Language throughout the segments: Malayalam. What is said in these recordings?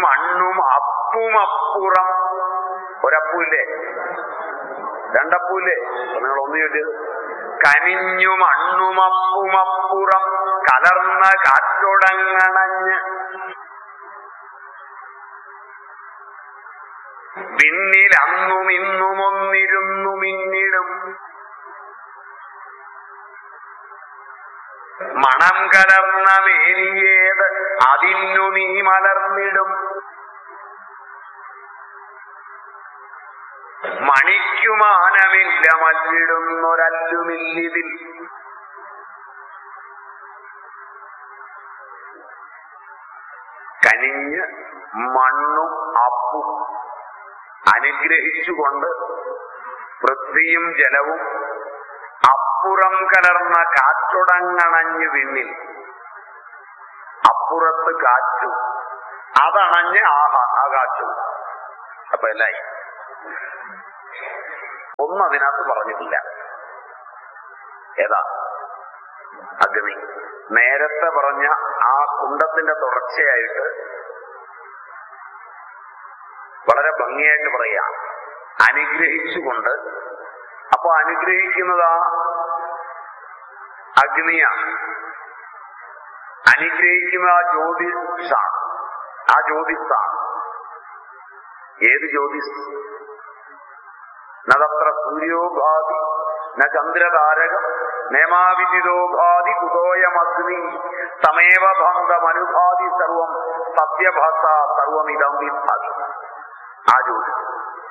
മണ്ണും അപ്പുമപ്പുറം ഒരപ്പൂല്ലേ രണ്ടപ്പൂല്ലേ അപ്പൊ നിങ്ങൾ ഒന്ന് ചോദിച്ചത് കനിഞ്ഞു മണ്ണുമപ്പുമപ്പുറം കലർന്ന കാറ്റൊടങ്ങണഞ്ഞ് പിന്നിൽ അന്നും ഇന്നും ഒന്നിരുന്നു മിന്നിടും മണം കലർന്ന മേനിയേത് അതിന്നു നീ മലർന്നിടും മണിക്കുമാനമില്ല മല്ലിടുന്നൊരല്ലുമില്ലിതിൽ കനിഞ്ഞ് മണ്ണും അപ്പും അനുഗ്രഹിച്ചുകൊണ്ട് പൃഥ്വിയും ജലവും അപ്പുറം കലർന്ന കാറ്റുടങ്ങണഞ്ഞു വിണ്ണിൽ അപ്പുറത്ത് കാറ്റും അതണഞ്ഞ് ആഹാ ആ കാറ്റും അപ്പൊ എല്ലായി ഒന്നും അതിനകത്ത് പറഞ്ഞിട്ടില്ല ഏതാ അഗ്നി നേരത്തെ പറഞ്ഞ ആ കുണ്ടത്തിന്റെ തുടർച്ചയായിട്ട് വളരെ ഭംഗിയായിട്ട് പറയാ അനുഗ്രഹിച്ചുകൊണ്ട് അപ്പൊ അനുഗ്രഹിക്കുന്നത് ആ അഗ്നിയാണ് അനുഗ്രഹിക്കുന്ന ആ ജ്യോതിഷാണ് ആ ജ്യോതിസാണ് ഏത് ജ്യോതിസ് നതത്ര സൂര്യോഭാതി ന ചന്ദ്രതാരകം നേമാവിദിതോഭാതി കുതോയമഗ്നി തമേവ ബന്ധമനുഭാതി സർവം സത്യഭാസ സർവമിതം വിഭാതി ആ ജ്യോതിസ്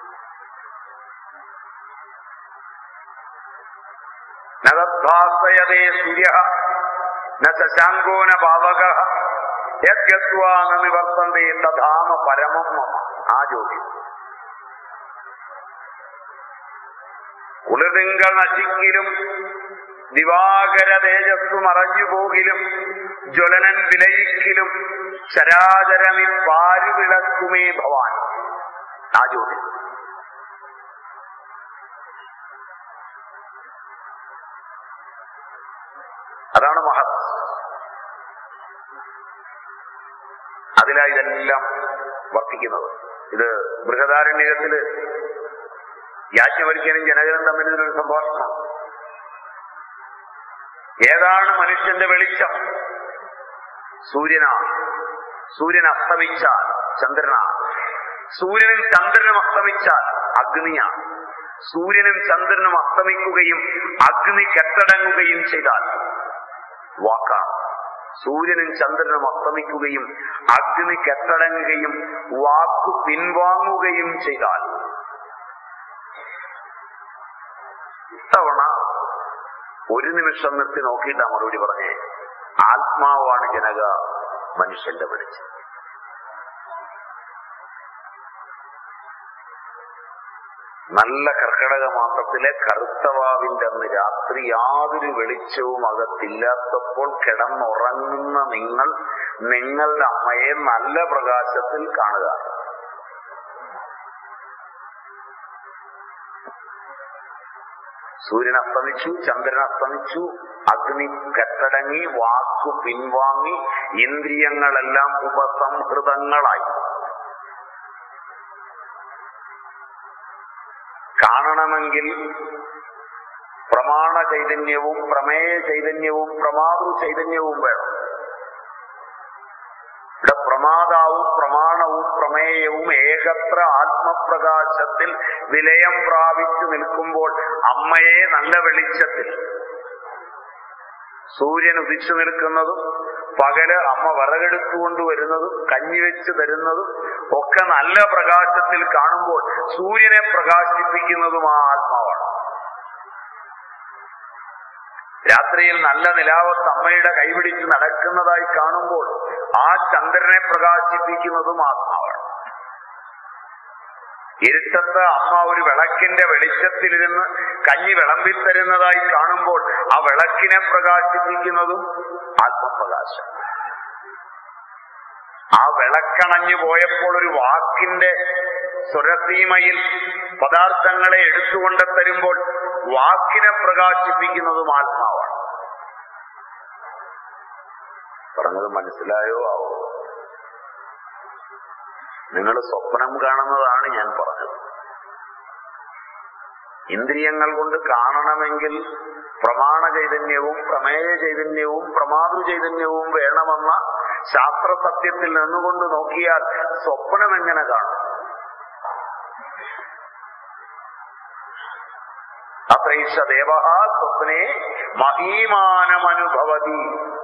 നദ്ഭാസയതേ സൂര്യ ന ശശാങ്കോ ന പാവക യദ്ഗത്വാ ന നിവർത്തന്തേ തഥാമ പരമം മമ ആ ജ്യോതിസ് കുളിർതിങ്കൾ നശിക്കിലും ദിവാകര തേജസ് മറഞ്ഞു പോകിലും ജ്വലനൻ വിലയിക്കിലും ചരാചരമി പാല് വിളക്കുമേ ഭവാൻ ആ ജ്യോതി അതാണ് മഹത് അതിലാ ഇതെല്ലാം വർത്തിക്കുന്നത് ഇത് ബൃഹദാരണ്യകത്തില് യാജ്ഞവൽക്കനും ജനകനും തമ്മിൽ ഇതിനൊരു സംഭാഷണം ഏതാണ് മനുഷ്യന്റെ വെളിച്ചം സൂര്യനാണ് സൂര്യൻ അസ്തമിച്ചാൽ ചന്ദ്രനാണ് സൂര്യനും ചന്ദ്രനും അസ്തമിച്ചാൽ അഗ്നിയാണ് സൂര്യനും ചന്ദ്രനും അസ്തമിക്കുകയും അഗ്നി കെട്ടടങ്ങുകയും ചെയ്താൽ വാക്കാണ് സൂര്യനും ചന്ദ്രനും അസ്തമിക്കുകയും അഗ്നി കെട്ടടങ്ങുകയും വാക്കു പിൻവാങ്ങുകയും ചെയ്താൽ ഇത്തവണ ഒരു നിമിഷം നിർത്തി നോക്കിയിട്ടാ മറുപടി പറഞ്ഞേ ആത്മാവാണ് ജനക മനുഷ്യന്റെ വെളിച്ചം നല്ല കർക്കടക മാസത്തിലെ കറുത്തവാവിന്റെ അന്ന് രാത്രി യാതൊരു വെളിച്ചവും അകത്തില്ലാത്തപ്പോൾ കിടന്നുറങ്ങുന്ന നിങ്ങൾ നിങ്ങളുടെ അമ്മയെ നല്ല പ്രകാശത്തിൽ കാണുക സൂര്യൻ അസ്തമിച്ചു ചന്ദ്രൻ അസ്തമിച്ചു അഗ്നി കെട്ടടങ്ങി വാക്കു പിൻവാങ്ങി ഇന്ദ്രിയങ്ങളെല്ലാം ഉപസംഹൃതങ്ങളായി കാണണമെങ്കിൽ പ്രമാണ ചൈതന്യവും പ്രമേയ ചൈതന്യവും പ്രമാതൃ ചൈതന്യവും വേണം ഇവിടെ പ്രമാതാവും പ്രമാണവും പ്രമേയവും ഏകത്ര ആത്മപ്രകാശത്തിൽ വിലയം പ്രാപിച്ചു നിൽക്കുമ്പോൾ അമ്മയെ നല്ല വെളിച്ചത്തിൽ സൂര്യൻ ഉദിച്ചു നിൽക്കുന്നതും പകല് അമ്മ വിറകെടുത്തുകൊണ്ട് വരുന്നതും കഞ്ഞിവെച്ച് തരുന്നതും ഒക്കെ നല്ല പ്രകാശത്തിൽ കാണുമ്പോൾ സൂര്യനെ പ്രകാശിപ്പിക്കുന്നതും ആ ആത്മാവാണ് രാത്രിയിൽ നല്ല നിലാവത്ത് അമ്മയുടെ കൈപിടിച്ച് നടക്കുന്നതായി കാണുമ്പോൾ ആ ചന്ദ്രനെ പ്രകാശിപ്പിക്കുന്നതും ആത്മാവാണ് ഇരുട്ടത്ത് അമ്മ ഒരു വിളക്കിന്റെ വെളിച്ചത്തിലിരുന്ന് കഞ്ഞി വിളമ്പിത്തരുന്നതായി കാണുമ്പോൾ ആ വിളക്കിനെ പ്രകാശിപ്പിക്കുന്നതും ആത്മപ്രകാശം ആ വിളക്കണഞ്ഞു പോയപ്പോൾ ഒരു വാക്കിന്റെ സ്വരസീമയിൽ പദാർത്ഥങ്ങളെ എടുത്തുകൊണ്ട് തരുമ്പോൾ വാക്കിനെ പ്രകാശിപ്പിക്കുന്നതും ആത്മാവാണ് പറഞ്ഞത് മനസ്സിലായോ ആവോ നിങ്ങൾ സ്വപ്നം കാണുന്നതാണ് ഞാൻ പറഞ്ഞത് ഇന്ദ്രിയങ്ങൾ കൊണ്ട് കാണണമെങ്കിൽ പ്രമാണ ചൈതന്യവും പ്രമേയ ചൈതന്യവും പ്രമാതൃ ചൈതന്യവും വേണമെന്ന ശാസ്ത്ര സത്യത്തിൽ നിന്നുകൊണ്ട് നോക്കിയാൽ സ്വപ്നം എങ്ങനെ കാണും അത്രൈഷ ദേവ സ്വപ്നെ മഹീമാനമനുഭവതി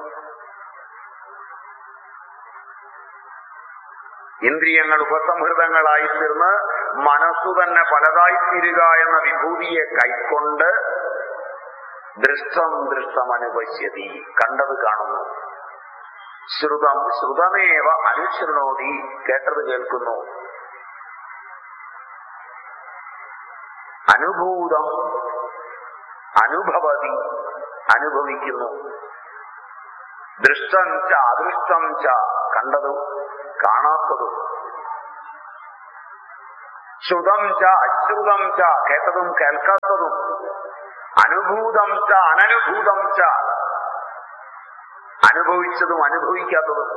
ഇന്ദ്രിയങ്ങൾ ഉപസംഹൃതങ്ങളായി തീർന്ന് മനസ്സു തന്നെ പലതായിത്തീരുക എന്ന വിഭൂതിയെ കൈക്കൊണ്ട് ദൃഷ്ടം ദൃഷ്ടം അനുപശ്യതി കണ്ടത് കാണുന്നു ശ്രുതം ശ്രുതമേവ അനുശൃണോതി കേട്ടത് കേൾക്കുന്നു അനുഭൂതം അനുഭവതി അനുഭവിക്കുന്നു ദൃഷ്ടം ച അദൃഷ്ടം ച കണ്ടതും കാണാത്തതും ശ്രുതം ച അശ്രുതം ച കേട്ടതും കേൾക്കാത്തതും അനുഭൂതം ച അനനുഭൂതം ച അനുഭവിച്ചതും അനുഭവിക്കാത്തതും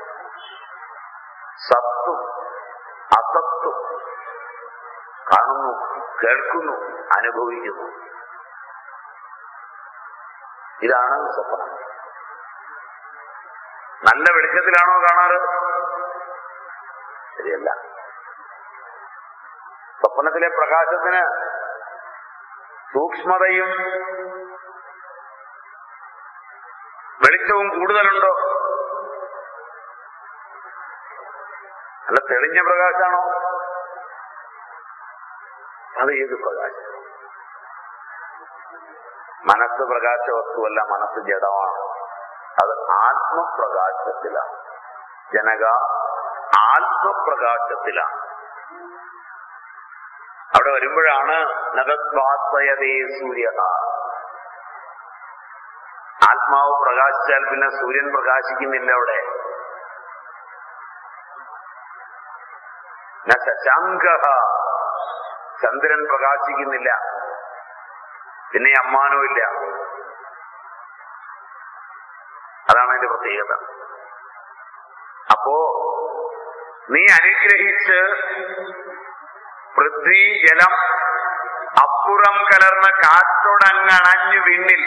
സത്തും അസത്തും കാണുന്നു കേൾക്കുന്നു അനുഭവിക്കുന്നു ഇതാണ് സ്വപ്നം നല്ല വെളിച്ചത്തിലാണോ കാണാറ് ശരിയല്ല സ്വപ്നത്തിലെ പ്രകാശത്തിന് സൂക്ഷ്മതയും വെളിച്ചവും കൂടുതലുണ്ടോ നല്ല തെളിഞ്ഞ പ്രകാശാണോ അത് ഏത് പ്രകാശം മനസ്സ് പ്രകാശ വസ്തുവല്ല മനസ്സ് ജഡമാണ് അത് ആത്മപ്രകാശത്തിലാണ് ജനക ആത്മപ്രകാശത്തിലാണ് അവിടെ വരുമ്പോഴാണ് നഗദ്വാസയതേ സൂര്യ ആത്മാവ് പ്രകാശിച്ചാൽ പിന്നെ സൂര്യൻ പ്രകാശിക്കുന്നില്ല അവിടെ ന ശശാങ്ക ചന്ദ്രൻ പ്രകാശിക്കുന്നില്ല പിന്നെ അമ്മാനോ ഇല്ല അതാണ് അതിന്റെ പ്രത്യേകത അപ്പോ നീ അനുഗ്രഹിച്ച് പൃഥ്വി ജലം അപ്പുറം കലർന്ന കാറ്റോടങ്ങണഞ്ഞു വിണ്ണിൽ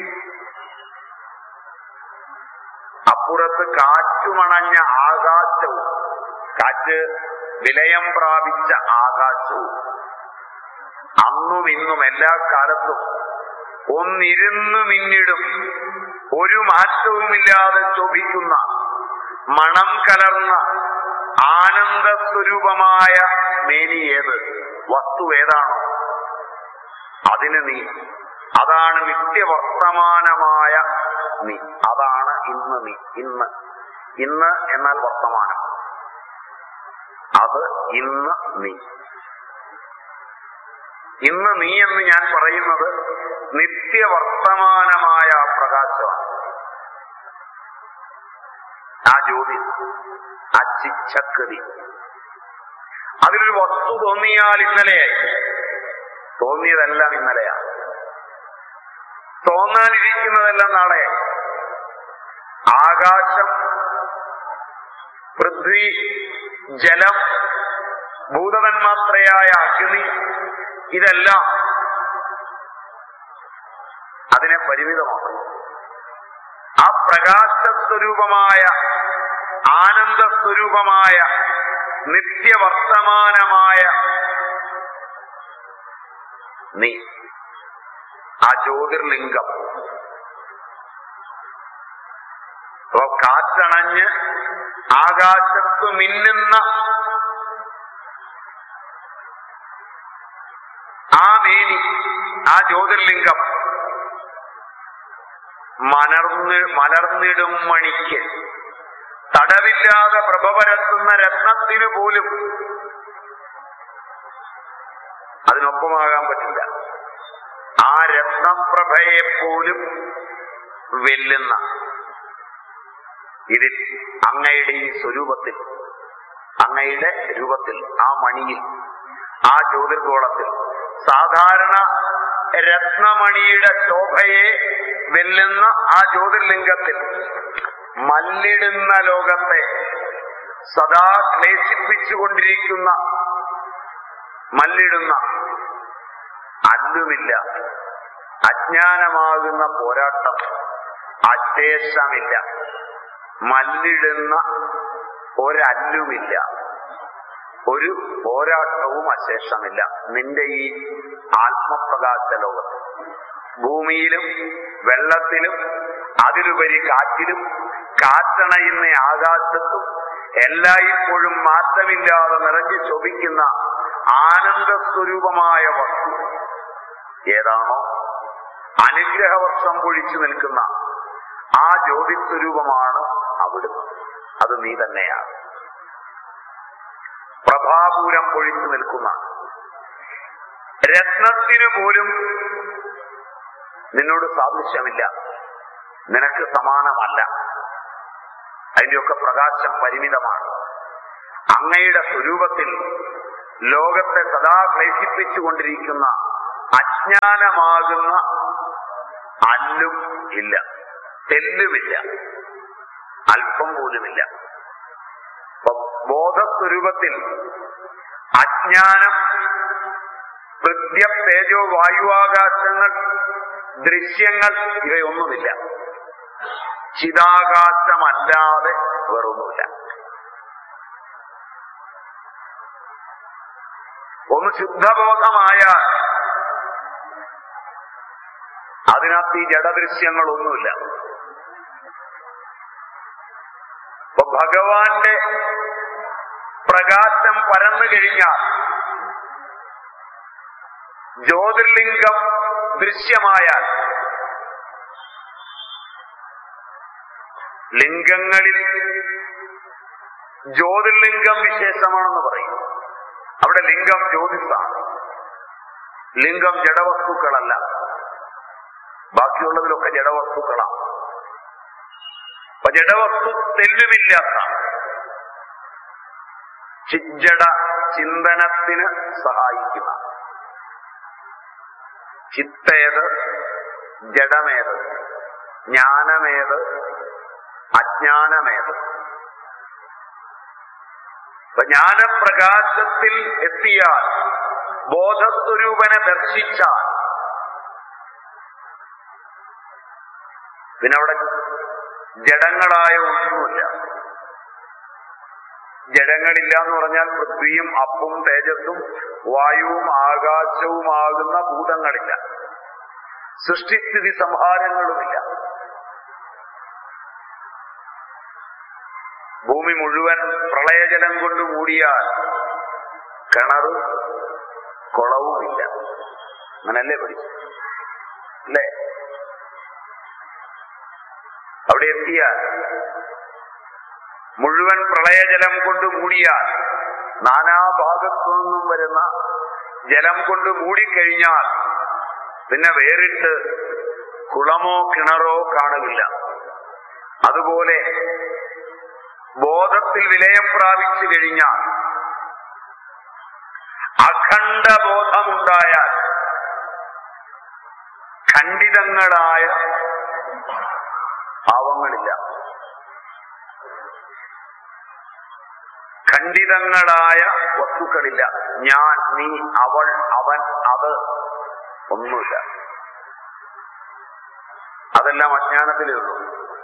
അപ്പുറത്ത് കാറ്റുമണഞ്ഞ ആകാശവും കാറ്റ് വിലയം പ്രാപിച്ച ആകാശവും അന്നും ഇന്നും എല്ലാ കാലത്തും ഒന്നിരുന്നു മിന്നിടും ഒരു മാറ്റവുമില്ലാതെ ശോഭിക്കുന്ന മണം കലർന്ന ആനന്ദ സ്വരൂപമായ മേനി ഏത് വസ്തു ഏതാണോ അതിന് നീ അതാണ് നിത്യവർത്തമാനമായ നീ അതാണ് ഇന്ന് നീ ഇന്ന് ഇന്ന് എന്നാൽ വർത്തമാനം അത് ഇന്ന് നീ ഇന്ന് നീ എന്ന് ഞാൻ പറയുന്നത് നിത്യവർത്തമാനമായ ആ പ്രകാശമാണ് ആ ജ്യോതി ആ ചിച്ചക്കതി അതിലൊരു വസ്തു തോന്നിയാൽ ഇന്നലെയായി തോന്നിയതെല്ലാം ഇന്നലെയാണ് തോന്നാനിരിക്കുന്നതെല്ലാം നാളെ ആകാശം പൃഥ്വി ജലം ഭൂതതന്മാത്രയായ അഗ്നി ഇതെല്ലാം അതിനെ പരിമിതമാണ് ആ പ്രകാശസ്വരൂപമായ ആനന്ദസ്വരൂപമായ നിത്യവർത്തമാനമായ നീ ആ ജ്യോതിർലിംഗം അപ്പൊ കാറ്റണഞ്ഞ് ആകാശത്ത് മിന്നുന്ന ആ മേനി ആ ജ്യോതിർലിംഗം മലർന്ന് മലർന്നിടും മണിക്ക് തടവില്ലാതെ പ്രഭ പരത്തുന്ന രത്നത്തിനു പോലും അതിനൊപ്പമാകാൻ പറ്റില്ല ആ രത്നപ്രഭയെ പോലും വെല്ലുന്ന ഇതിൽ അങ്ങയുടെ ഈ സ്വരൂപത്തിൽ അങ്ങയുടെ രൂപത്തിൽ ആ മണിയിൽ ആ ജ്യോതിർഗോളത്തിൽ സാധാരണ രത്നമണിയുടെ ശോഭയെ വെല്ലുന്ന ആ ജ്യോതിർലിംഗത്തിൽ മല്ലിടുന്ന ലോകത്തെ സദാ ക്ലേശിപ്പിച്ചുകൊണ്ടിരിക്കുന്ന മല്ലിടുന്ന അല്ലുമില്ല അജ്ഞാനമാകുന്ന പോരാട്ടം അശേഷമില്ല മല്ലിടുന്ന ഒരല്ലുമില്ല ഒരു പോരാട്ടവും അശേഷമില്ല നിന്റെ ഈ ആത്മപ്രകാശ ലോകത്ത് ഭൂമിയിലും വെള്ളത്തിലും അതിലുപരി കാറ്റിലും കാറ്റണയുന്ന ആകാശത്തും എല്ലായ്പ്പോഴും മാറ്റമില്ലാതെ നിറഞ്ഞു ശോഭിക്കുന്ന ആനന്ദ സ്വരൂപമായ വസ്തു ഏതാണോ അനുഗ്രഹവർഷം പൊഴിച്ചു നിൽക്കുന്ന ആ ജ്യോതിസ്വരൂപമാണ് അവിടുന്ന് അത് നീ തന്നെയാണ് പ്രഭാപൂരം പൊഴിച്ചു നിൽക്കുന്ന രത്നത്തിനു പോലും നിന്നോട് സാദൃശ്യമില്ല നിനക്ക് സമാനമല്ല അതിന്റെയൊക്കെ പ്രകാശം പരിമിതമാണ് അങ്ങയുടെ സ്വരൂപത്തിൽ ലോകത്തെ സദാ ക്ലേശിപ്പിച്ചുകൊണ്ടിരിക്കുന്ന അജ്ഞാനമാകുന്ന അല്ലും ഇല്ല തെല്ലുമില്ല അല്പം പോലുമില്ല അപ്പൊ ബോധസ്വരൂപത്തിൽ അജ്ഞാനം ഹൃദ്യ തേജോ വായുവാകാശങ്ങൾ ദൃശ്യങ്ങൾ ഇവയൊന്നുമില്ല ചിതാകാശമല്ലാതെ വേറൊന്നുമില്ല ഒന്ന് ശുദ്ധബോധമായാൽ അതിനകത്ത് ഈ ജഡദൃശ്യങ്ങളൊന്നുമില്ല അപ്പൊ ഭഗവാന്റെ പ്രകാശം പരന്നു കഴിഞ്ഞാൽ ജ്യോതിർലിംഗം ദൃശ്യമായാൽ ലിംഗങ്ങളിൽ ജ്യോതിർലിംഗം വിശേഷമാണെന്ന് പറയും അവിടെ ലിംഗം ജ്യോതിസാണ് ലിംഗം ജഡവസ്തുക്കളല്ല ബാക്കിയുള്ളതിലൊക്കെ ജഡവസ്തുക്കളാണ് അപ്പൊ ജഡവസ്തു തെല്ലുമില്ലാത്ത ചിജ്ജട ചിന്തനത്തിന് സഹായിക്കുന്ന ചിത്തേത് ജഡമേത് ജ്ഞാനമേത് അജ്ഞാനമേത് അപ്പൊ ജ്ഞാനപ്രകാശത്തിൽ എത്തിയാൽ ബോധസ്വരൂപനെ ദർശിച്ചാൽ പിന്നെ അവിടെ ജഡങ്ങളായ ഒന്നുമില്ല ജഡങ്ങളില്ല എന്ന് പറഞ്ഞാൽ പൃഥ്വിയും അപ്പും തേജസ്സും വായുവും ആകാശവുമാകുന്ന ഭൂതങ്ങളില്ല സൃഷ്ടിസ്ഥിതി സംഹാരങ്ങളുമില്ല ഭൂമി മുഴുവൻ പ്രളയജലം കൊണ്ട് മൂടിയാൽ കിണറും കുളവുമില്ല അങ്ങനല്ലേ പഠിച്ചു അല്ലേ അവിടെ എത്തിയാൽ മുഴുവൻ പ്രളയജലം കൊണ്ട് മൂടിയാൽ നാനാഭാഗത്തു നിന്നും വരുന്ന ജലം കൊണ്ട് മൂടിക്കഴിഞ്ഞാൽ പിന്നെ വേറിട്ട് കുളമോ കിണറോ കാണുകയില്ല അതുപോലെ ബോധത്തിൽ വിലയം പ്രാപിച്ചു കഴിഞ്ഞാൽ അഖണ്ഡ ബോധമുണ്ടായാൽ ഖണ്ഡിതങ്ങളായ ഭാവങ്ങളില്ല ഖണ്ഡിതങ്ങളായ വസ്തുക്കളില്ല ഞാൻ നീ അവൾ അവൻ അത് ഒന്നുമില്ല അതെല്ലാം അജ്ഞാനത്തിലേ ഉള്ളൂ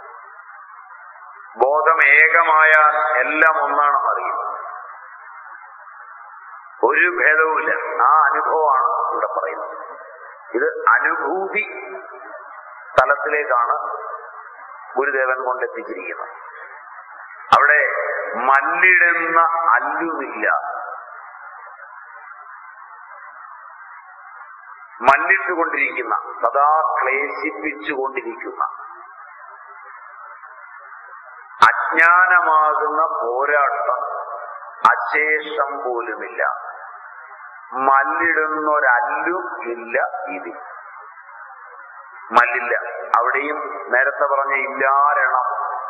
ബോധം ഏകമായാൽ എല്ലാം ഒന്നാണെന്ന് അറിയും ഒരു ഭേദവുമില്ല ആ അനുഭവമാണ് ഇവിടെ പറയുന്നത് ഇത് അനുഭൂതി തലത്തിലേക്കാണ് ഗുരുദേവൻ കൊണ്ടെത്തിച്ചിരിക്കുന്നത് അവിടെ മല്ലിടുന്ന അല്ലുമില്ല മല്ലിട്ടുകൊണ്ടിരിക്കുന്ന സദാ ക്ലേശിപ്പിച്ചുകൊണ്ടിരിക്കുന്ന അജ്ഞാനമാകുന്ന പോരാട്ടം അശേഷം പോലുമില്ല മല്ലിടുന്നൊരല്ലും ഇല്ല ഇതിൽ മല്ലില്ല അവിടെയും നേരത്തെ പറഞ്ഞ ഇല്ലാരണം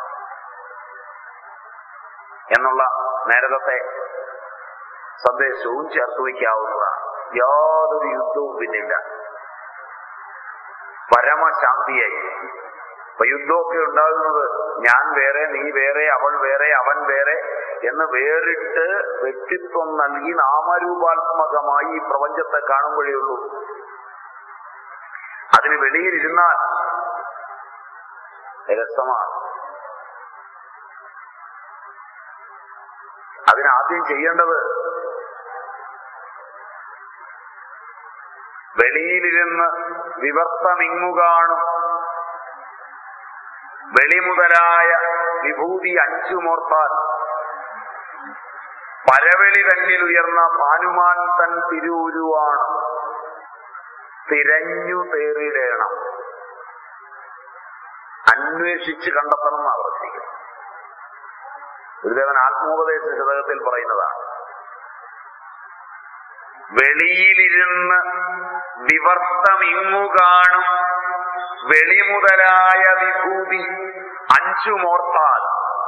എന്നുള്ള നേരത്തെ സന്ദേശവും ചേർത്ത് വയ്ക്കാവുന്നതാണ് യാതൊരു യുദ്ധവും പിന്നില്ല പരമശാന്തിയായി അപ്പൊ യുദ്ധമൊക്കെ ഉണ്ടാകുന്നത് ഞാൻ വേറെ നീ വേറെ അവൾ വേറെ അവൻ വേറെ എന്ന് വേറിട്ട് വ്യക്തിത്വം നൽകി നാമരൂപാത്മകമായി ഈ പ്രപഞ്ചത്തെ കാണുമ്പോഴേ ഉള്ളൂ അതിന് വെളിയിലിരുന്നാൽ രസമാണ് അതിനാദ്യം ചെയ്യേണ്ടത് വെളിയിലിരുന്ന് വിവർത്തമിങ്ങു കാണും വെളി മുതലായ വിഭൂതി അഞ്ചുമോർത്താൽ പരവെളി തന്നിൽ ഉയർന്ന ഭാനുമാൻ തൻ തിരുവുരുവാണ് തിരഞ്ഞു തേറിടേണം അന്വേഷിച്ച് കണ്ടെത്തണം എന്നാണ് പറഞ്ഞിരിക്കുന്നത് ഗുരുദേവൻ ആത്മോപദേശ ശതകത്തിൽ പറയുന്നതാണ് വെളിയിലിരുന്ന് വിവർത്തമിങ്ങു കാണും വെളി മുതലായ വിഭൂതി അഞ്ചുമോർത്താൽ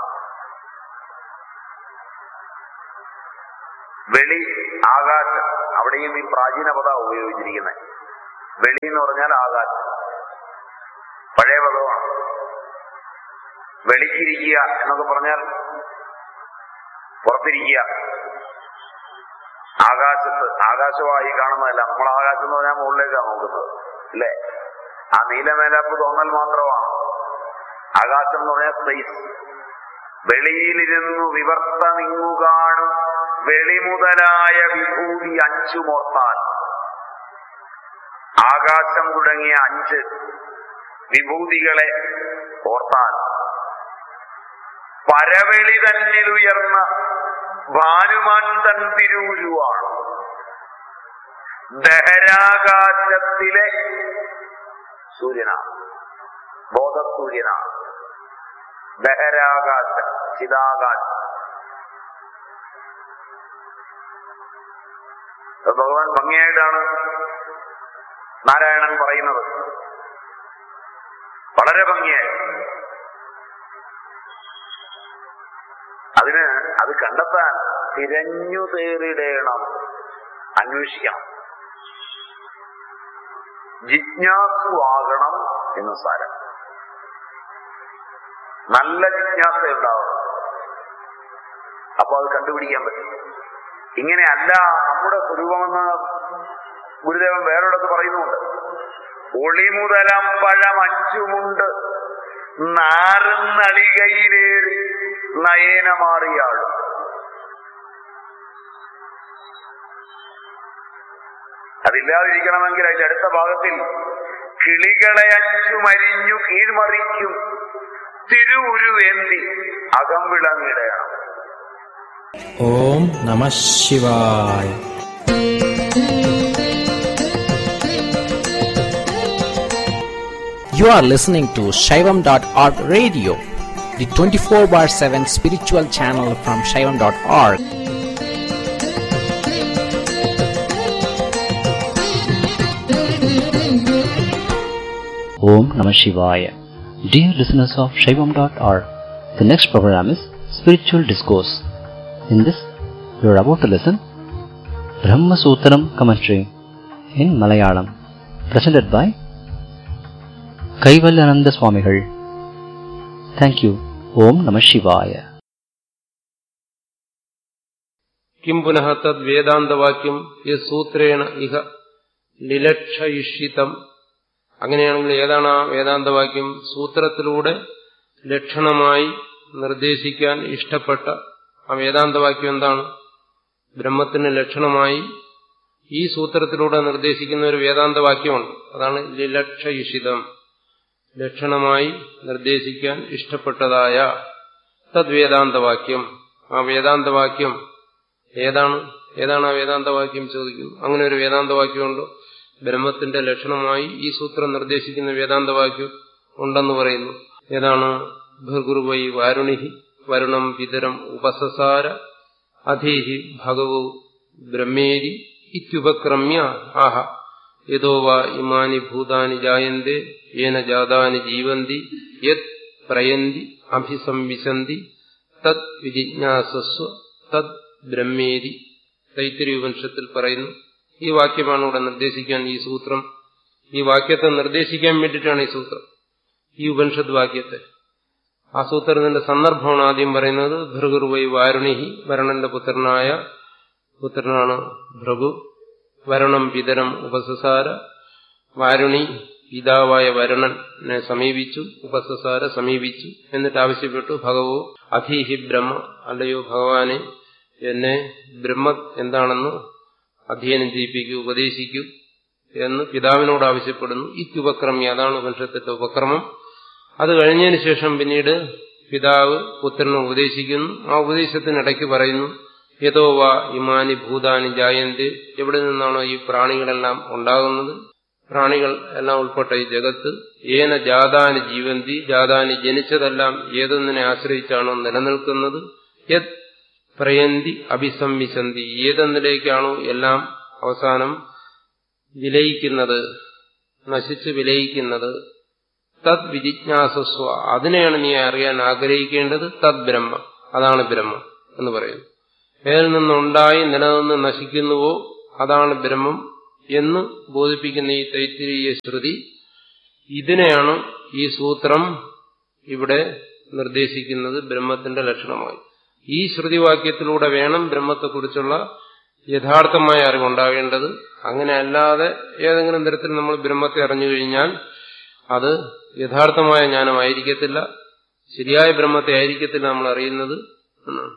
വെളി ആകാശം അവിടെയും ഈ പ്രാചീന പദ ഉപയോഗിച്ചിരിക്കുന്നത് വെളി എന്ന് പറഞ്ഞാൽ ആകാശം പഴയ പദമാണ് വെളിച്ചിരിക്കുക എന്നൊക്കെ പറഞ്ഞാൽ പുറത്തിരിക്കുക ആകാശത്ത് ആകാശമായി കാണുന്നതല്ല നമ്മൾ ആകാശം എന്ന് പറഞ്ഞാൽ മുകളിലേക്കാണ് നോക്കുന്നത് അല്ലേ ആ നീലമേലാപ്പ് തോന്നൽ മാത്രമാണ് ആകാശം എന്ന് പറഞ്ഞാൽ സ്പേസ് വെളിയിലിരുന്നു വിവർത്തമിങ്ങു കാണും വെളി മുതലായ വിഭൂതി അഞ്ചു മോർത്താൽ ആകാശം തുടങ്ങിയ അഞ്ച് വിഭൂതികളെ ഓർത്താൽ പരവെളി തന്നിൽ ഉയർന്ന ഭാനുമാൻ തൻ തിരൂരുവാണ് ദഹരാകാശത്തിലെ സൂര്യനാണ് ബോധസൂര്യനാണ് ദഹരാകാശം ചിതാകാശം അത് ഭഗവാൻ ഭംഗിയായിട്ടാണ് നാരായണൻ പറയുന്നത് വളരെ ഭംഗിയായി അതിന് അത് കണ്ടെത്താൻ തിരഞ്ഞു തേറിടേണം അന്വേഷിക്കണം ജിജ്ഞാസുവാകണം എന്ന് സാരം നല്ല ജിജ്ഞാസ ഉണ്ടാവണം അപ്പൊ അത് കണ്ടുപിടിക്കാൻ പറ്റും ഇങ്ങനെയല്ല നമ്മുടെ സ്വരൂപമെന്ന് ഗുരുദേവൻ വേറൊരിടത്ത് പറയുന്നുണ്ട് ഒളിമുതലം പഴം അഞ്ചുമുണ്ട് നാറുന്നളികയിലേറി നയേന മാറിയാളും അതില്ലാതിരിക്കണമെങ്കിൽ അതിന്റെ അടുത്ത ഭാഗത്തിൽ കിളികളെ അഞ്ചു മരിഞ്ഞു കീഴ്മറിക്കും തിരുവുരുവേന്തി അകം വിളങ്ങിടയണം ഓം നമ ശിവായ You are listening to Shaivam.org radio, the 24 bar 7 spiritual channel from Shaivam.org. Om Namah Shivaya. Dear listeners of Shaivam.org, the next program is Spiritual Discourse. In this, you are about to listen Brahma Sutram commentary in Malayalam, presented by Kaivalyananda Swamigal. Thank you. Om Namah Shivaya. കിം പുനഃ തദ് വേദാന്തവാക്യം യത് സൂത്രേണ ഇഹ ലിലക്ഷയിഷിതം അങ്ങനെയാണെങ്കിൽ ഏതാണ് ആ വേദാന്തവാക്യം സൂത്രത്തിലൂടെ ലക്ഷണമായി നിർദ്ദേശിക്കാൻ ഇഷ്ടപ്പെട്ട ആ വേദാന്തവാക്യം എന്താണ് ബ്രഹ്മത്തിന് ലക്ഷണമായി ഈ സൂത്രത്തിലൂടെ നിർദ്ദേശിക്കുന്ന ഒരു വേദാന്തവാക്യമുണ്ട് അതാണ് ലിലക്ഷയിഷിതം ലക്ഷണമായി നിർദ്ദേശിക്കാൻ ഇഷ്ടപ്പെട്ടതായ തദ്വേദാന്തവാക്യം ആ വേദാന്തവാക്യം ഏതാണ് ഏതാണ് ആ വേദാന്തവാക്യം ചോദിക്കുന്നു അങ്ങനെ ഒരു വേദാന്തവാക്യമുണ്ട് ബ്രഹ്മത്തിന്റെ ലക്ഷണമായി ഈ സൂത്രം നിർദ്ദേശിക്കുന്ന വേദാന്തവാക്യം ഉണ്ടെന്ന് പറയുന്നു ഏതാണ് ഭർഗുരുവൈ വാരുണിഹി വരുണം പിതരം ഉപസസാര അധീഹി ഭഗവു ബ്രഹ്മേരി ഇത്യുപക്രമ്യ ആഹ യഥോ വാ ഇമാനി ഭൂതാനി ജായന്തെ ഏന ജാതാനി ജീവന്തി യത് പ്രയന്തി അഭിസംവിശന്തി തത് വിജിജ്ഞാസസ്വ തത് ബ്രഹ്മേരി തൈത്തിരി ഉപനിഷത്തിൽ പറയുന്നു ഈ വാക്യമാണ് ഇവിടെ നിർദ്ദേശിക്കാൻ ഈ സൂത്രം ഈ വാക്യത്തെ നിർദ്ദേശിക്കാൻ വേണ്ടിയിട്ടാണ് ഈ സൂത്രം ഈ ഉപനിഷത്ത് വാക്യത്തെ ആ സൂത്രത്തിന്റെ സന്ദർഭമാണ് ആദ്യം പറയുന്നത് ഭൃഗുർവൈ വാരുണിഹി വരണന്റെ പുത്രനായ പുത്രനാണ് ഭൃഗു വരണം പിതരം ഉപസസാര വാരുണി പിതാവായ വരുണനെ സമീപിച്ചു ഉപസസാര സമീപിച്ചു എന്നിട്ട് ആവശ്യപ്പെട്ടു ഭഗവോ അധീഹി ബ്രഹ്മ അല്ലയോ ഭഗവാനെ എന്നെ ബ്രഹ്മ എന്താണെന്ന് അധ്യയനം ചെയ്യിപ്പിക്കൂ ഉപദേശിക്കൂ എന്ന് പിതാവിനോട് ആവശ്യപ്പെടുന്നു ഇത്യുപക്രമ്യ അതാണ് ഉപനിഷത്തിന്റെ ഉപക്രമം അത് കഴിഞ്ഞതിന് ശേഷം പിന്നീട് പിതാവ് പുത്രനെ ഉപദേശിക്കുന്നു ആ ഉപദേശത്തിനിടയ്ക്ക് പറയുന്നു യഥോ വാ ഇമാനി ഭൂതാനി ജായന്തി എവിടെ നിന്നാണോ ഈ പ്രാണികളെല്ലാം ഉണ്ടാകുന്നത് പ്രാണികൾ എല്ലാം ഉൾപ്പെട്ട ഈ ജഗത്ത് ഏന ജാതാനി ജീവന്തി ജാതാനി ജനിച്ചതെല്ലാം ഏതൊന്നിനെ ആശ്രയിച്ചാണോ നിലനിൽക്കുന്നത് യത് പ്രയന്തി അഭിസംവിശന്തി ഏതെന്നിലേക്കാണോ എല്ലാം അവസാനം വിലയിക്കുന്നത് നശിച്ച് വിലയിക്കുന്നത് തദ് വിജിജ്ഞാസസ്വ അതിനെയാണ് നീ അറിയാൻ ആഗ്രഹിക്കേണ്ടത് തദ് ബ്രഹ്മ അതാണ് ബ്രഹ്മം എന്ന് പറയുന്നു ഏതിൽ നിന്നുണ്ടായി നിലനിന്ന് നശിക്കുന്നുവോ അതാണ് ബ്രഹ്മം എന്ന് ബോധിപ്പിക്കുന്ന ഈ തൈത്തിരീയ ശ്രുതി ഇതിനെയാണ് ഈ സൂത്രം ഇവിടെ നിർദ്ദേശിക്കുന്നത് ബ്രഹ്മത്തിന്റെ ലക്ഷണമായി ഈ ശ്രുതിവാക്യത്തിലൂടെ വേണം ബ്രഹ്മത്തെക്കുറിച്ചുള്ള യഥാർത്ഥമായ അറിവുണ്ടാകേണ്ടത് അങ്ങനെ അല്ലാതെ ഏതെങ്കിലും തരത്തിൽ നമ്മൾ ബ്രഹ്മത്തെ അറിഞ്ഞു കഴിഞ്ഞാൽ അത് യഥാർത്ഥമായ ജ്ഞാനമായിരിക്കത്തില്ല ശരിയായ ബ്രഹ്മത്തെ ആയിരിക്കത്തില്ല നമ്മൾ അറിയുന്നത് എന്നാണ്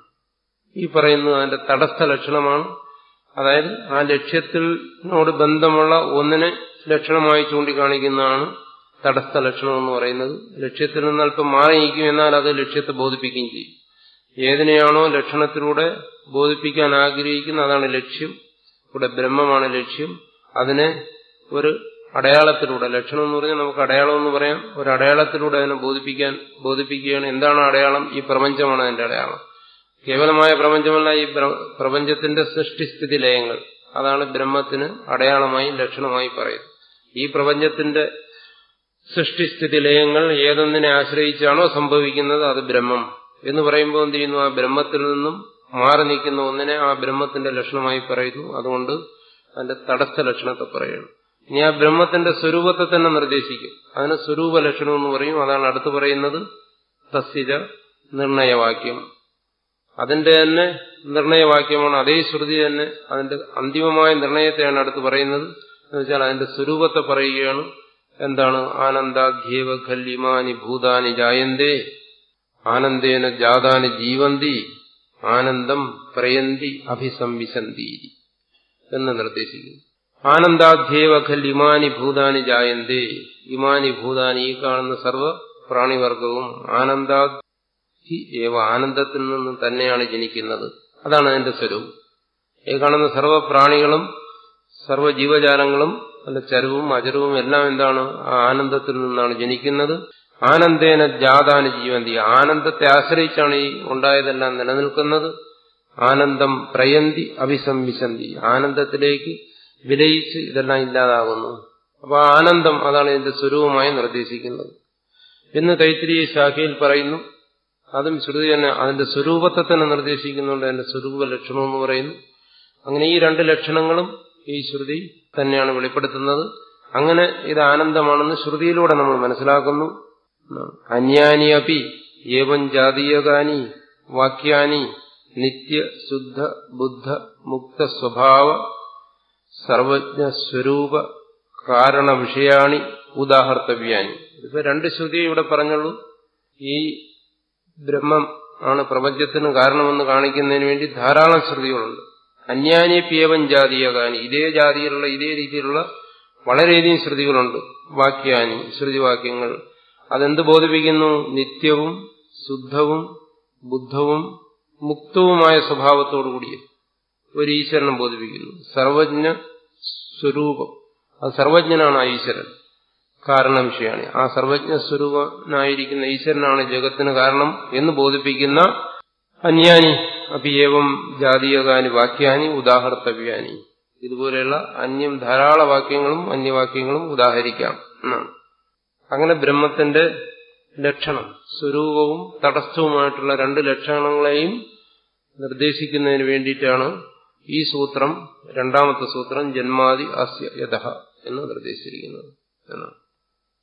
ഈ പറയുന്നത് അതിന്റെ തടസ്ഥ ലക്ഷണമാണ് അതായത് ആ ലക്ഷ്യത്തിനോട് ബന്ധമുള്ള ഒന്നിനെ ലക്ഷണമായി ചൂണ്ടിക്കാണിക്കുന്നതാണ് തടസ്ഥ ലക്ഷണം എന്ന് പറയുന്നത് ലക്ഷ്യത്തിൽ നിന്ന് അല്പം മാറി നിൽക്കും എന്നാൽ അത് ലക്ഷ്യത്തെ ബോധിപ്പിക്കുകയും ചെയ്യും ഏതിനെയാണോ ലക്ഷണത്തിലൂടെ ബോധിപ്പിക്കാൻ ആഗ്രഹിക്കുന്നത് അതാണ് ലക്ഷ്യം ഇവിടെ ബ്രഹ്മമാണ് ലക്ഷ്യം അതിനെ ഒരു അടയാളത്തിലൂടെ ലക്ഷണം എന്ന് പറഞ്ഞാൽ നമുക്ക് അടയാളം എന്ന് പറയാം ഒരു അടയാളത്തിലൂടെ അതിനെ ബോധിപ്പിക്കാൻ ബോധിപ്പിക്കുകയാണ് എന്താണ് അടയാളം ഈ പ്രപഞ്ചമാണ് അതിന്റെ അടയാളം കേവലമായ പ്രപഞ്ചമല്ല ഈ പ്രപഞ്ചത്തിന്റെ സൃഷ്ടിസ്ഥിതി ലയങ്ങൾ അതാണ് ബ്രഹ്മത്തിന് അടയാളമായി ലക്ഷണമായി പറയുന്നത് ഈ പ്രപഞ്ചത്തിന്റെ സൃഷ്ടിസ്ഥിതി ലയങ്ങൾ ഏതൊന്നിനെ ആശ്രയിച്ചാണോ സംഭവിക്കുന്നത് അത് ബ്രഹ്മം എന്ന് പറയുമ്പോൾ എന്ത് ചെയ്യുന്നു ആ ബ്രഹ്മത്തിൽ നിന്നും മാറി നിൽക്കുന്ന ഒന്നിനെ ആ ബ്രഹ്മത്തിന്റെ ലക്ഷണമായി പറയുന്നു അതുകൊണ്ട് അതിന്റെ തടസ്ഥ ലക്ഷണത്തെ പറയുന്നു ഇനി ആ ബ്രഹ്മത്തിന്റെ സ്വരൂപത്തെ തന്നെ നിർദ്ദേശിക്കും അതിന് സ്വരൂപ ലക്ഷണം എന്ന് പറയും അതാണ് അടുത്ത് പറയുന്നത് തസ്യജ നിർണയവാക്യം അതിന്റെ തന്നെ നിർണയവാക്യമാണ് അതേ ശ്രുതി തന്നെ അതിന്റെ അന്തിമമായ നിർണയത്തെയാണ് അടുത്ത് പറയുന്നത് എന്ന് വെച്ചാൽ അതിന്റെ സ്വരൂപത്തെ പറയുകയാണ് എന്താണ് ആനന്ദാധ്യേവ ഖല്യമാനി ഭൂതാനി ജായന്തേ ആനന്ദേന ജാതാനി ജീവന്തി ആനന്ദം പ്രയന്തി അഭിസംവിശന്തി എന്ന് നിർദ്ദേശിക്കുന്നു ആനന്ദാധ്യേവ ഖൽ ഇമാനി ഭൂതാനി ജായന്തേ ഇമാനി ഭൂതാനി ഈ കാണുന്ന സർവ പ്രാണിവർഗവും ആനന്ദാ ഏവ ആനന്ദത്തിൽ നിന്ന് തന്നെയാണ് ജനിക്കുന്നത് അതാണ് അതിന്റെ സ്വരൂപം ഈ കാണുന്ന സർവ പ്രാണികളും സർവ ജീവജാലങ്ങളും അല്ല ചരവും അചരവും എല്ലാം എന്താണ് ആ ആനന്ദത്തിൽ നിന്നാണ് ജനിക്കുന്നത് ആനന്ദേന ജാതാന് ജീവന്തി ആനന്ദത്തെ ആശ്രയിച്ചാണ് ഈ ഉണ്ടായതെല്ലാം നിലനിൽക്കുന്നത് ആനന്ദം പ്രയന്തി അഭിസംവിശന്തി ആനന്ദത്തിലേക്ക് വിലയിച്ച് ഇതെല്ലാം ഇല്ലാതാകുന്നു അപ്പൊ ആനന്ദം അതാണ് ഇതിന്റെ സ്വരൂപമായി നിർദ്ദേശിക്കുന്നത് എന്ന് തൈത്തിരീയ ശാഖയിൽ പറയുന്നു അതും ശ്രുതി തന്നെ അതിന്റെ സ്വരൂപത്തെ തന്നെ നിർദ്ദേശിക്കുന്നുണ്ട് അതിന്റെ സ്വരൂപ ലക്ഷണം എന്ന് പറയുന്നു അങ്ങനെ ഈ രണ്ട് ലക്ഷണങ്ങളും ഈ ശ്രുതി തന്നെയാണ് വെളിപ്പെടുത്തുന്നത് അങ്ങനെ ഇത് ആനന്ദമാണെന്ന് ശ്രുതിയിലൂടെ നമ്മൾ മനസ്സിലാക്കുന്നു അന്യാനി അപ്പി ഏവം ജാതീയകാനി വാക്യാനി നിത്യ ശുദ്ധ ബുദ്ധ മുക്ത സ്വഭാവ സർവജ്ഞ സ്വരൂപ കാരണ വിഷയാണി ഉദാഹർത്തവ്യാനി ഇപ്പൊ രണ്ട് ശ്രുതി ഇവിടെ പറഞ്ഞുള്ളൂ ഈ ബ്രഹ്മം ആണ് പ്രപഞ്ചത്തിന് കാരണമെന്ന് കാണിക്കുന്നതിന് വേണ്ടി ധാരാളം ശ്രുതികളുണ്ട് അന്യാനി പിയവൻ ജാതീയകാനി ഇതേ ജാതിയിലുള്ള ഇതേ രീതിയിലുള്ള വളരെയധികം ശ്രുതികളുണ്ട് വാക്യാനി ശ്രുതിവാക്യങ്ങൾ അതെന്ത് ബോധിപ്പിക്കുന്നു നിത്യവും ശുദ്ധവും ബുദ്ധവും മുക്തവുമായ സ്വഭാവത്തോടു കൂടിയ ഒരു ഈശ്വരനെ ബോധിപ്പിക്കുന്നു സർവജ്ഞ സ്വരൂപം അത് സർവജ്ഞനാണ് ആ ഈശ്വരൻ കാരണ വിഷയമാണ് ആ സർവജ്ഞ സ്വരൂപനായിരിക്കുന്ന ഈശ്വരനാണ് ജഗത്തിന് കാരണം എന്ന് ബോധിപ്പിക്കുന്ന അന്യാനി അപിയേവം ജാതീയകാനി വാക്യാനി ഉദാഹർത്തവ്യാനി ഇതുപോലെയുള്ള അന്യം ധാരാള വാക്യങ്ങളും അന്യവാക്യങ്ങളും ഉദാഹരിക്കാം എന്നാണ് അങ്ങനെ ബ്രഹ്മത്തിന്റെ ലക്ഷണം സ്വരൂപവും തടസ്ഥവുമായിട്ടുള്ള രണ്ട് ലക്ഷണങ്ങളെയും നിർദ്ദേശിക്കുന്നതിന് വേണ്ടിയിട്ടാണ് ഈ സൂത്രം രണ്ടാമത്തെ സൂത്രം ജന്മാതി അസ്യ യഥ എന്ന് നിർദ്ദേശിച്ചിരിക്കുന്നത് എന്നാണ്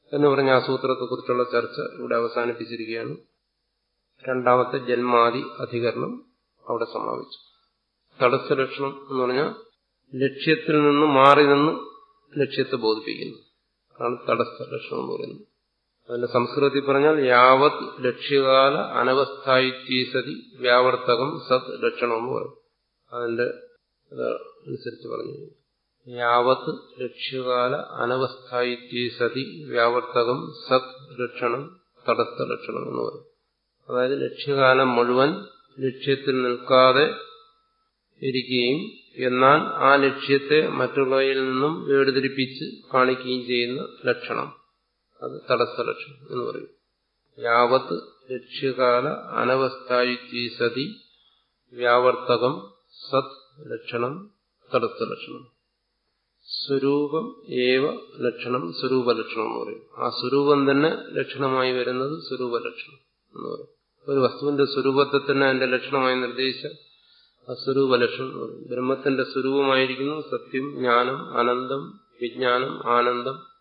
എന്ന് പറഞ്ഞ ആ സൂത്രത്തെക്കുറിച്ചുള്ള ചർച്ച ഇവിടെ അവസാനിപ്പിച്ചിരിക്കുകയാണ് രണ്ടാമത്തെ ജന്മാദി അധികരണം അവിടെ സമാപിച്ചു തടസ്സ ലക്ഷണം എന്ന് പറഞ്ഞാൽ ലക്ഷ്യത്തിൽ നിന്ന് മാറി നിന്ന് ലക്ഷ്യത്തെ ബോധിപ്പിക്കുന്നു അതാണ് തടസ്സ ലക്ഷണം എന്ന് പറയുന്നത് അതിന്റെ സംസ്കൃതത്തിൽ പറഞ്ഞാൽ യാവത് ലക്ഷ്യകാല അനവസ്ഥായിത്വ സതി വ്യാവർത്തകം സത് ലക്ഷണം എന്ന് പറയും അതിന്റെ അനുസരിച്ച് പറഞ്ഞു യാവത് ലക്ഷ്യകാല അനവസ്ഥായിത്വ സതി വ്യാവർത്തകം സത് ലക്ഷണം തടസ്സ ലക്ഷണം എന്ന് പറയും അതായത് ലക്ഷ്യകാലം മുഴുവൻ ലക്ഷ്യത്തിൽ നിൽക്കാതെ ഇരിക്കുകയും എന്നാൽ ആ ലക്ഷ്യത്തെ മറ്റുള്ളവയിൽ നിന്നും വേർതിരിപ്പിച്ച് കാണിക്കുകയും ചെയ്യുന്ന ലക്ഷണം അത് തടസ്സ ലക്ഷണം എന്ന് പറയും യാവത്ത് ലക്ഷ്യകാല അനവസ്ഥായുക്തി സതി വ്യാവർത്തകം സത് ലക്ഷണം തടസ്സ ലക്ഷണം സ്വരൂപം ഏവ ലക്ഷണം സ്വരൂപലക്ഷണം എന്ന് പറയും ആ സ്വരൂപം തന്നെ ലക്ഷണമായി വരുന്നത് സ്വരൂപലക്ഷണം എന്ന് പറയും ഒരു വസ്തുവിന്റെ സ്വരൂപത്തെ തന്നെ അതിന്റെ ലക്ഷണമായി നിർദ്ദേശിച്ച അസ്വരൂപ ലക്ഷണം എന്ന് പറയും ബ്രഹ്മത്തിന്റെ സ്വരൂപമായിരിക്കുന്നു സത്യം ജ്ഞാനം അനന്തം വിജ്ഞാനം ആനന്ദം